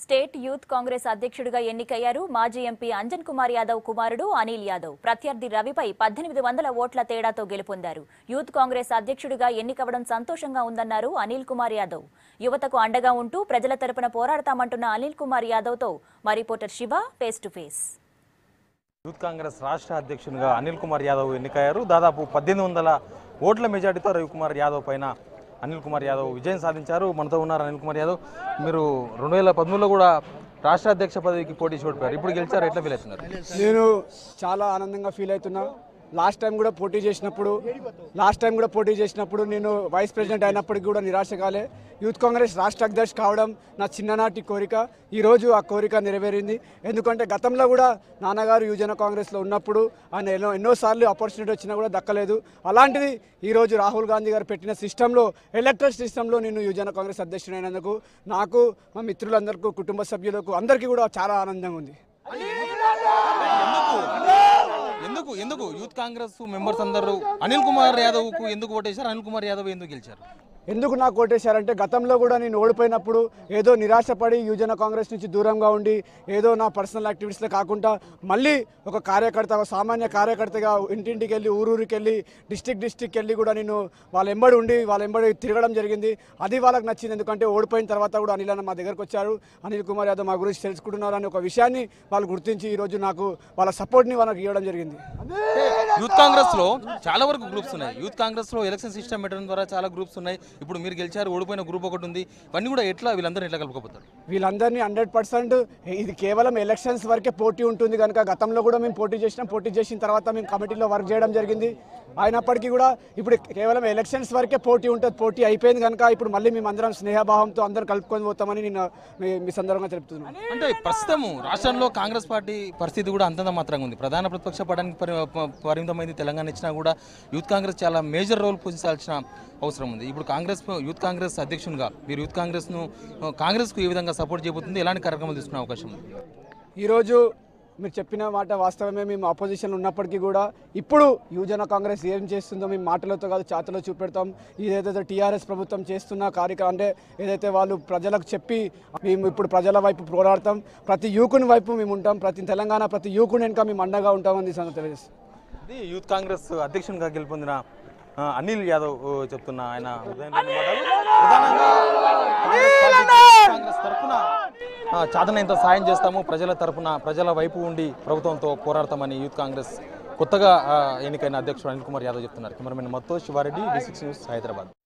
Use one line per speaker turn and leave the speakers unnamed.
State youth Congress అధ్యక్షుడిగా ఎన్నికయ్యారు మాజీ ఎంపీ అంజన్ కుమార్ యాదవ్ కుమారుడు అనిల్ యాదవ్ ప్రత్యర్థి రవిపై పద్దెనిమిది వందల ఓట్ల తేడాతో గెలుపొందారు యూత్ కాంగ్రెస్ అధ్యక్షుడిగా ఎన్నికవడం సంతోషంగా ఉందన్నారు అనిల్ కుమార్ యాదవ్ యువతకు అండగా ఉంటూ ప్రజల తరపున పోరాడతామంటున్న అనిల్ కుమార్ యాదవ్తో మా reporter Shiva face to face
youth Congress రాష్ట్ర అధ్యక్షునిగా అనిల్ కుమార్ యాదవ్ ఎన్నికయ్యారు దాదాపు పద్దెనిమిది వందల ఓట్ల మెజార్టీతో రవికుమార్ యాదవ్ పైన అనిల్ కుమార్ యాదవ్ విజయం సాధించారు మనతో ఉన్నారు అనిల్ కుమార్ యాదవ్ మీరు రెండు వేల పదమూడులో కూడా రాష్ట్ర అధ్యక్ష పదవికి పోటీ చూడిపోయారు ఇప్పుడు గెలిచారు ఎట్లా ఫీల్ అవుతున్నారు
నేను చాలా ఆనందంగా ఫీల్ అవుతున్నా లాస్ట్ టైం కూడా పోటీ చేసినప్పుడు లాస్ట్ టైం కూడా పోటీ చేసినప్పుడు నేను వైస్ ప్రెసిడెంట్ అయినప్పటికీ కూడా నిరాశ కాలే యూత్ కాంగ్రెస్ రాష్ట్ర అధ్యక్ష కావడం నా చిన్ననాటి కోరిక ఈరోజు ఆ కోరిక నెరవేరింది ఎందుకంటే గతంలో కూడా నాన్నగారు యువజన కాంగ్రెస్లో ఉన్నప్పుడు ఆయన ఎన్నో ఎన్నోసార్లు ఆపర్చునిటీ వచ్చినా కూడా దక్కలేదు అలాంటిది ఈరోజు రాహుల్ గాంధీ గారు పెట్టిన సిస్టంలో ఎలక్ట్రల్ సిస్టంలో నేను యువజన కాంగ్రెస్ అధ్యక్షుడైనందుకు నాకు మా మిత్రులందరికీ కుటుంబ సభ్యులకు అందరికీ కూడా చాలా ఆనందంగా ఉంది
ఎందుకు ఎందుకు యూత్ కాంగ్రెస్ మెంబర్స్ అందరూ అనిల్ కుమార్ యాదవ్కు ఎందుకు ఓటేశారు అనిల్ కుమార్ యాదవ్ ఎందుకు గెలిచారు
ఎందుకు నాకు ఓటేశారంటే గతంలో కూడా నేను ఓడిపోయినప్పుడు ఏదో నిరాశపడి యువజన కాంగ్రెస్ నుంచి దూరంగా ఉండి ఏదో నా పర్సనల్ యాక్టివిటీస్లో కాకుండా మళ్ళీ ఒక కార్యకర్త ఒక సామాన్య కార్యకర్తగా ఇంటింటికి వెళ్ళి ఊరూరికి వెళ్ళి డిస్టిక్ డిస్టిక్ వెళ్ళి కూడా నేను వాళ్ళ ఎంబడి ఉండి వాళ్ళ ఎంబడి తిరగడం జరిగింది అది వాళ్ళకి నచ్చింది ఎందుకంటే ఓడిపోయిన తర్వాత కూడా అనిల్ అన్న మా దగ్గరకు వచ్చారు అనిల్ కుమార్ యాదవ్ మా గురించి తెలుసుకుంటున్నారు అనే ఒక విషయాన్ని వాళ్ళు గుర్తించి ఈరోజు నాకు వాళ్ళ సపోర్ట్ని వాళ్ళకి ఇవ్వడం జరిగింది
యూత్ కాంగ్రెస్ లో చాలా వరకు గ్రూప్స్ ఉన్నాయి యూత్ కాంగ్రెస్ లో ఎలక్షన్ సిస్టమ్ పెట్టడం ద్వారా చాలా గ్రూప్స్ ఉన్నాయి ఇప్పుడు మీరు గెలిచారు ఓడిపోయిన గ్రూప్ ఒకటి ఉంది ఇవన్నీ కూడా ఎట్లా వీళ్ళందరూ ఎట్లా కలుపుకోపోతారు
వీళ్ళందరినీ హండ్రెడ్ పర్సెంట్ ఇది కేవలం ఎలక్షన్స్ వరకే పోటీ ఉంటుంది కనుక గతంలో కూడా మేము పోటీ చేసినాం పోటీ చేసిన తర్వాత మేము కమిటీలో వర్క్ చేయడం జరిగింది అయినప్పటికీ కూడా ఇప్పుడు కేవలం ఎలక్షన్స్ వరకే పోటీ ఉంటుంది పోటీ అయిపోయింది కనుక ఇప్పుడు మళ్ళీ మేము అందరం స్నేహభావంతో అందరం కలుపుకొని పోతామని నేను మీ- మీ సందర్భంగా తెలుపుతున్నాను
అంటే ప్రస్తుతము రాష్ట్రంలో కాంగ్రెస్ పార్టీ పరిస్థితి కూడా అంతంత మాత్రంగా ఉంది ప్రధాన ప్రతిపక్ష పడానికి పరి ప- పరిమితమైంది తెలంగాణ ఇచ్చినా కూడా యూత్ కాంగ్రెస్ చాలా మేజర్ రోల్ పోషించాల్సిన అవసరం ఉంది ఇప్పుడు కాంగ్రెస్ యూత్ కాంగ్రెస్ అధ్యక్షునిగా మీరు యూత్ కాంగ్రెస్ను కాంగ్రెస్కు ఏ విధంగా సపోర్ట్ చేయబోతుంది ఎలాంటి కార్యక్రమాలు తీసుకునే అవకాశం ఉంది
ఈరోజు మీరు చెప్పిన మాట వాస్తవమే మేము అపోజిషన్ ఉన్నప్పటికీ కూడా ఇప్పుడు యువజన కాంగ్రెస్ ఏం చేస్తుందో మేము మాటలతో కాదు చేతలో చూపెడతాం ఏదైతే టీఆర్ఎస్ ప్రభుత్వం చేస్తున్న కార్యక్రమం అంటే ఏదైతే వాళ్ళు ప్రజలకు చెప్పి మేము ఇప్పుడు ప్రజల వైపు పోరాడతాం ప్రతి యువకుని వైపు మేము ఉంటాం ప్రతి తెలంగాణ ప్రతి యువకుని వెనుక మేము అండగా ఉంటామని సంగతి తెలియజేస్తాం
ఇది యూత్ కాంగ్రెస్ అధ్యక్షునిగా గెలుపొందిన ఆ, అనిల్ యాదవ్ ఆ, చెప్తున్న ఆయన ఉదయనిధి మాటలు. ప్రధానంగా కాంగ్రెస్ పార్టీకి కాంగ్రెస్ తరఫున చాదనంత సాయం చేస్తాము ప్రజల తరఫున ప్రజల వైపు ఉండి ప్రభుత్వంతో పోరాడతామని యూత్ కాంగ్రెస్ కొత్తగా ఆ, ఎన్నికైన అధ్యక్షుడు అనిల్ కుమార్ యాదవ్ చెప్తున్నారు cameraman మత్తో Sivareddy D six news Hyderabad